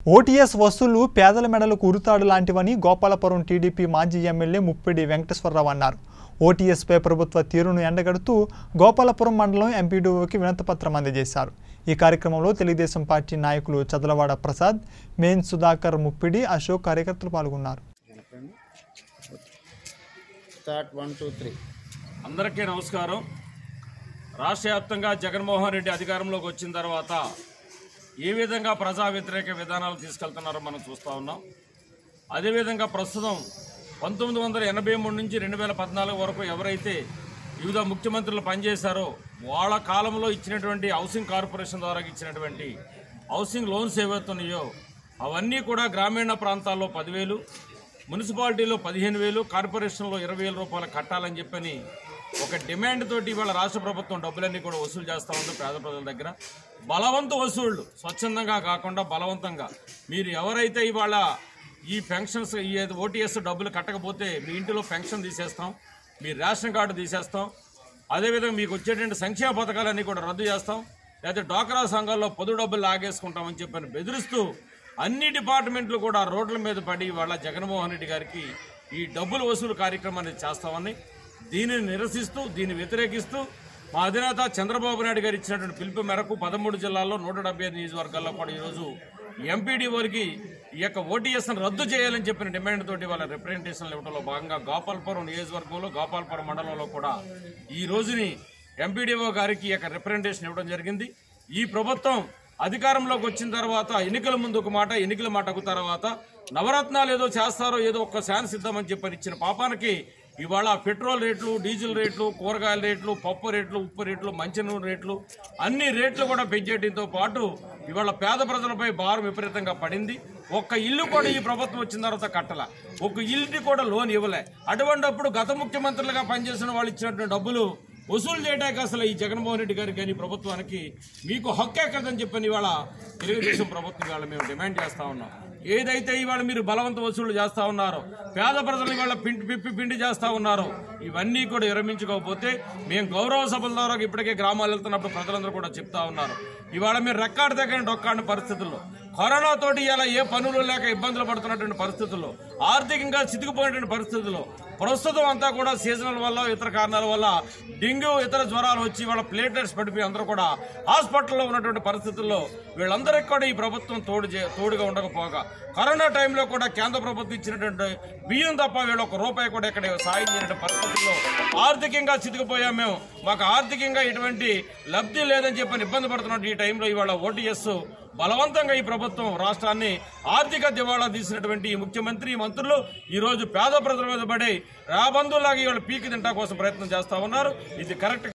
OTS వసూళ్లు పేదల మెడలకు ఉరుతాడు లాంటివని గోపాలపురం టీడీపీ మాజీ ఎమ్మెల్యే ముప్పిడి వెంకటేశ్వరరావు అన్నారు ఓటీఎస్పై ప్రభుత్వ తీరును ఎండగడుతూ గోపాలపురం మండలం ఎంపీడీఓకి వినతిపత్రం అందజేశారు ఈ కార్యక్రమంలో తెలుగుదేశం పార్టీ నాయకులు చదలవాడ ప్రసాద్ మేన్ సుధాకర్ ముప్పిడి అశోక్ కార్యకర్తలు పాల్గొన్నారు స్టార్ట్ వన్ టూ త్రీ అందరికీ నమస్కారం రాష్ట్ర వ్యాప్తంగా జగన్మోహన్ రెడ్డి అధికారంలోకి వచ్చిన తర్వాత ఏ విధంగా ప్రజా వ్యతిరేక విధానాలు తీసుకెళ్తున్నారో మనం చూస్తూ ఉన్నాం అదేవిధంగా ప్రస్తుతం పంతొమ్మిది వందల ఎనభై మూడు నుంచి రెండు వేల పద్నాలుగు వరకు ఎవరైతే వివిధ ముఖ్యమంత్రులు పనిచేశారో వాళ్ళ కాలంలో ఇచ్చినటువంటి హౌసింగ్ కార్పొరేషన్ ద్వారా ఇచ్చినటువంటి హౌసింగ్ లోన్స్ ఏవైతున్నాయో అవన్నీ కూడా గ్రామీణ ప్రాంతాల్లో పదివేలు మున్సిపాలిటీలో పదిహేను వేలు కార్పొరేషన్లో ఇరవై వేల రూపాయలు కట్టాలని చెప్పని ఒక డిమాండ్ తోటి ఇవాళ రాష్ట్ర ప్రభుత్వం డబ్బులన్నీ కూడా వసూలు చేస్తూ ఉంది పేద ప్రజల దగ్గర బలవంత వసూళ్లు స్వచ్ఛందంగా కాకుండా బలవంతంగా మీరు ఎవరైతే ఇవాళ ఈ పెన్షన్స్ ఈ ఓటీఎస్ డబ్బులు కట్టకపోతే మీ ఇంటిలో పెన్షన్ తీసేస్తాం మీ రేషన్ కార్డు తీసేస్తాం అదేవిధంగా మీకు వచ్చేటువంటి సంక్షేమ పథకాలన్నీ కూడా రద్దు చేస్తాం లేకపోతే డ్వాక్రా సంఘాల్లో పొదు డబ్బులు లాగేసుకుంటామని చెప్పని బెదిరిస్తూ అన్ని డిపార్ట్మెంట్లు కూడా రోడ్ల మీద పడి వాళ్ళ జగన్మోహన్ రెడ్డి గారికి ఈ డబ్బులు వసూలు కార్యక్రమాన్ని చేస్తామని దీనిని నిరసిస్తూ దీన్ని వ్యతిరేకిస్తూ మా అధినేత చంద్రబాబు నాయుడు గారు ఇచ్చినటువంటి పిలుపు మేరకు పదమూడు జిల్లాల్లో నూట డెబ్బై ఐదు నియోజకవర్గాల్లో కూడా ఈరోజు ఎంపీడీ వారికి ఈ యొక్క ఓటీఎస్ను రద్దు చేయాలని చెప్పిన డిమాండ్ తోటి వాళ్ళ రిప్రజెంటేషన్లు ఇవ్వడంలో భాగంగా గోపాల్పురం నియోజకవర్గంలో గోపాల్పురం మండలంలో కూడా ఈ రోజుని ఎంపీడీఓ గారికి ఈ యొక్క రిప్రజెంటేషన్ ఇవ్వడం జరిగింది ఈ ప్రభుత్వం అధికారంలోకి వచ్చిన తర్వాత ఎన్నికల ముందు ఒక మాట ఎన్నికల మాటకు తర్వాత నవరత్నాలు ఏదో చేస్తారో ఏదో ఒక్క ఛాన్స్ ఇద్దామని చెప్పని ఇచ్చిన పాపానికి ఇవాళ పెట్రోల్ రేట్లు డీజిల్ రేట్లు కూరగాయల రేట్లు పప్పు రేట్లు ఉప్పు రేట్లు మంచినూనె రేట్లు అన్ని రేట్లు కూడా పెంచేయడంతో పాటు ఇవాళ పేద ప్రజలపై భారం విపరీతంగా పడింది ఒక్క ఇల్లు కూడా ఈ ప్రభుత్వం వచ్చిన తర్వాత కట్టల ఒక ఇల్లుకి కూడా లోన్ ఇవ్వలే అటువంటిప్పుడు గత ముఖ్యమంత్రులుగా పనిచేసిన వాళ్ళు ఇచ్చినటువంటి డబ్బులు వసూలు చేయడానికి అసలు ఈ జగన్మోహన్ రెడ్డి గారికి కానీ ప్రభుత్వానికి మీకు హక్కే కదని చెప్పని ఇవాళ తెలుగుదేశం ప్రభుత్వం ఇవాళ మేము డిమాండ్ చేస్తా ఉన్నాం ఏదైతే ఇవాళ మీరు బలవంత వసూలు చేస్తా ఉన్నారో పేద ప్రజలు ఇవాళ పిండి పిప్పి పిండి చేస్తా ఉన్నారో ఇవన్నీ కూడా విరమించుకోకపోతే మేము గౌరవ సభల ద్వారా ఇప్పటికే గ్రామాలు వెళ్తున్నప్పుడు ప్రజలందరూ కూడా చెప్తా ఉన్నారు ఇవాళ మీరు రెక్కాడి దగ్గర డొక్కాడిన పరిస్థితుల్లో కరోనా తోటి ఇలా ఏ పనులు లేక ఇబ్బందులు పడుతున్నటువంటి పరిస్థితుల్లో ఆర్థికంగా చితికిపోయినటువంటి పరిస్థితుల్లో ప్రస్తుతం అంతా కూడా సీజనల్ వల్ల ఇతర కారణాల వల్ల డెంగ్యూ ఇతర జ్వరాలు వచ్చి వాళ్ళ ప్లేటెట్స్ పడిపోయి అందరూ కూడా హాస్పిటల్లో ఉన్నటువంటి పరిస్థితుల్లో వీళ్ళందరికీ కూడా ఈ ప్రభుత్వం తోడు చే- తోడుగా ఉండకపోగా కరోనా టైంలో కూడా కేంద్ర ప్రభుత్వం ఇచ్చినటువంటి బియ్యం తప్ప వీళ్ళు ఒక రూపాయి కూడా ఇక్కడ సాయం చేయనటువంటి పరిస్థితుల్లో ఆర్థికంగా చితికిపోయాం మేము మాకు ఆర్థికంగా ఎటువంటి లబ్ధి లేదని చెప్పని ఇబ్బంది పడుతున్నట్టు ఈ టైంలో ఇవాళ ఓటీఎస్ బలవంతంగా ఈ ప్రభుత్వం రాష్ట్రాన్ని ఆర్థిక దివాళా తీసినటువంటి ఈ ముఖ్యమంత్రి ఈ మంత్రులు ఈ రోజు పేద ప్రజల మీద పడి రాబందులాగా ఇవాళ పీకి తింటా కోసం ప్రయత్నం చేస్తా ఉన్నారు ఇది కరెక్ట్